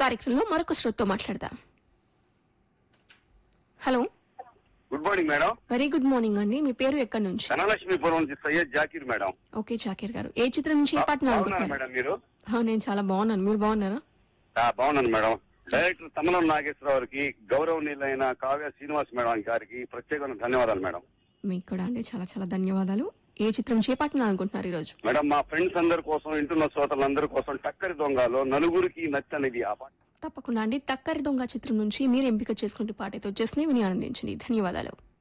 కార్యక్రమంలో మరొక శ్రోతతో మాట్లాడదాం hello good morning madam very good morning అండి మీ పేరు ఎక్కడి నుంచి ధనలక్ష్మీపురం నుంచి సయ్యద్ జాకీర్ మేడం ఓకే జాకీర్ గారు ఏ చిత్రం నుంచి ఏ పాటను బాగున్నారా అనుకుంటున్నారు మేడం మీరు ఆ, నేను చాలా బాగున్నాను మీరు బాగున్నారా ఆ, బాగున్నాను మేడం డైరెక్టర్ తమలం నాగేశ్వరరావుకి గౌరవనీయులైన కావ్య శ్రీనివాస్ మేడం గారికి ప్రత్యేకమైన ధన్యవాదాలు మేడం మీకు కూడా అండి చాలా చాలా ధన్యవాదాలు ఏ చిత్రం నుంచి ఏ పాటను అనుకుంటున్నారు ఈ రోజు మేడం మా ఫ్రెండ్స్ అందరి కోసం ఇంటున్న శ్రోతలందరి కోసం టక్కరి దొంగలో నలుగురికి నచ్చనిది ఆ పాట తప్పకుండా అండి తక్కరి దొంగ చిత్రం నుంచి మీరు ఎంపిక చేసుకుంటూ పాటతో వచ్చేసి విని ఆనందించండి ధన్యవాదాలు